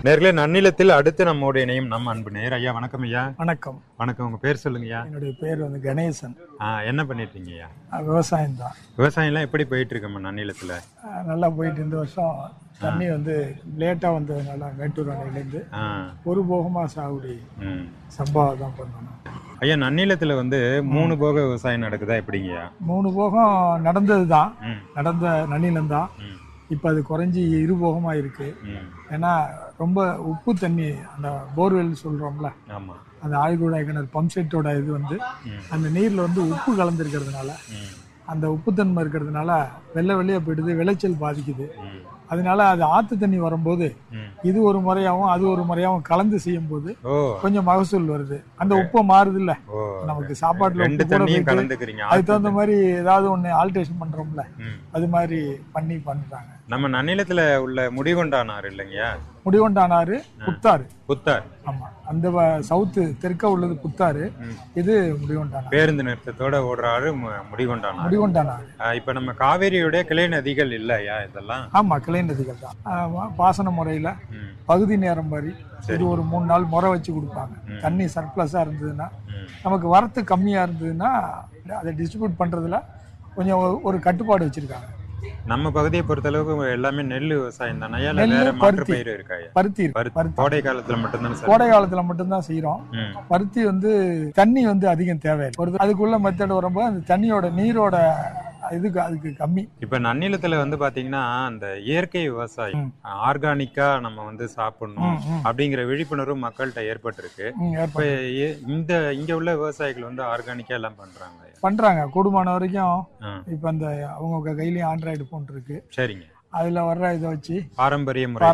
நேர்களே நன்னிலத்தில் அடுத்து நம்மோட இணையும் நம் அன்பு நேர் ஐயா வணக்கம் ஐயா வணக்கம் வணக்கம் உங்க பேர் சொல்லுங்கய்யா என்னுடைய பேர் வந்து கணேசன் ஆ, என்ன பண்ணிட்டு இருக்கீங்கய்யா விவசாயம் தான் விவசாயம்லாம் எப்படி போயிட்டு இருக்கம்மா நன்னிலத்துல நல்லா போயிட்டு இந்த வருஷம் தண்ணி வந்து லேட்டாக வந்ததுனால மேட்டூர் அணையிலேருந்து ஆ, ஒரு போகமாக சாகுடி ம். சம்பாவை தான் பண்ணணும் ஐயா நன்னிலத்துல வந்து மூணு போக விவசாயம் நடக்குதா எப்படிங்கய்யா மூணு போகம் நடந்தது தான் ம், நடந்த நன்னிலம் தான் ம், இப்போ அது குறைஞ்சி இரு போகமாக இருக்குது ம். ஏன்னா ரொம்ப உப்பு தண்ணி அந்த போர்வெல் சொல்கிறோம்ல ஆமா அந்த ஆழ்குழாய் கிணறு பம்ப் செட்டோட இது வந்து ம். அந்த நீரில் வந்து உப்பு கலந்துருக்கிறதுனால ம், அந்த உப்புத்தன்மை இருக்கிறதுனால வெள்ளை வெள்ளையாக போயிடுது விளைச்சல் பாதிக்குது ம், அதனால அது ஆத்து தண்ணி வரும்போது ம். இது ஒரு முறையாவும் அது ஒரு முறையாவும் கலந்து செய்யும் போது ஓ கொஞ்சம் மகசூல் வருது அந்த உப்பு மாறுது இல்ல ஓ நமக்கு சாப்பாட்டுல ரெண்டு உப்பு கூட தண்ணியும் போயிட்டு கலந்துக்கிறீங்க அதுக்கு தகுந்த மாதிரி ஏதாவது ஒண்ணு ஆல்ட்ரேஷன் பண்றோம்ல ம். அது மாதிரி பண்ணி பண்றாங்க நம்ம நன்னிலத்துல உள்ள முடிகொண்டானார் இல்லைங்கய்யா முடிகொண்டானாறு புத்தாறு புத்தார் ஆமா அந்த வ- சவுத்து தெற்க உள்ளது புத்தாறு ம். இது முடிகொண்டானாறு பேருந்து நிறுத்தத்தோட ஓடுற ஆறு மு- முடிகொண்டானார் முடிகொண்டானாறு ஆ, இப்ப நம்ம காவேரியுடைய கிளை நதிகள் இல்லையா இதெல்லாம் ஆமா கிளை நதிகள் தான் ஆமா, பாசன முறையில ம், பகுதி நேரம் மாதிரி இது ஒரு மூணு நாள் முறை வச்சு கொடுப்பாங்க தண்ணி சர்ப்ளஸா இருந்ததுன்னா ம். நமக்கு வரத்து கம்மியா இருந்ததுன்னா அதை டிஸ்ட்ரிபியூட் பண்றதுல கொஞ்சம் ஒரு- ஒரு கட்டுப்பாடு வச்சிருக்காங்க நம்ம பகுதியை பொறுத்தளவுக்கு எல்லாமே நெல் விவசாயம் தானே இல்ல நெல்லு, வேற மாற்று பருத்தி. பயிர் இருக்காயா பருத்தி இருக்கு. பருத்தி பருத்தி கோடை காலத்துல மட்டும்தானே சார் கோடை காலத்துல மட்டும்தான் செய்றோம் ம், பருத்தி வந்து தண்ணி வந்து அதிகம் தேவை ஒரு அதுக்குள்ள மெத்தட் வரும்போது அந்த தண்ணியோட நீரோட இதுக்கு அதுக்கு கம்மி இப்ப நன்னிலத்துல வந்து பாத்தீங்கன்னா அந்த இயற்கை விவசாயம் ஆர்கானிக்கா நம்ம வந்து சாப்பிடணும் ம், ம். அப்படிங்கிற விழிப்புணர்வு மக்கள்கிட்ட ஏற்பட்டிருக்கு ம், இப்ப ஏற்பாடு ஏ- இந்த இங்க உள்ள விவசாயிகள் வந்து ஆர்கானிக்கா எல்லாம் பண்றாங்க பண்றாங்க கூடுமான வரைக்கும் ஆ, இப்ப அந்த அவங்க கையிலயும் ஆண்ட்ராய்டு போன் இருக்கு சரிங்க அதுல வர்ற இதை வச்சு பாரம்பரிய முறை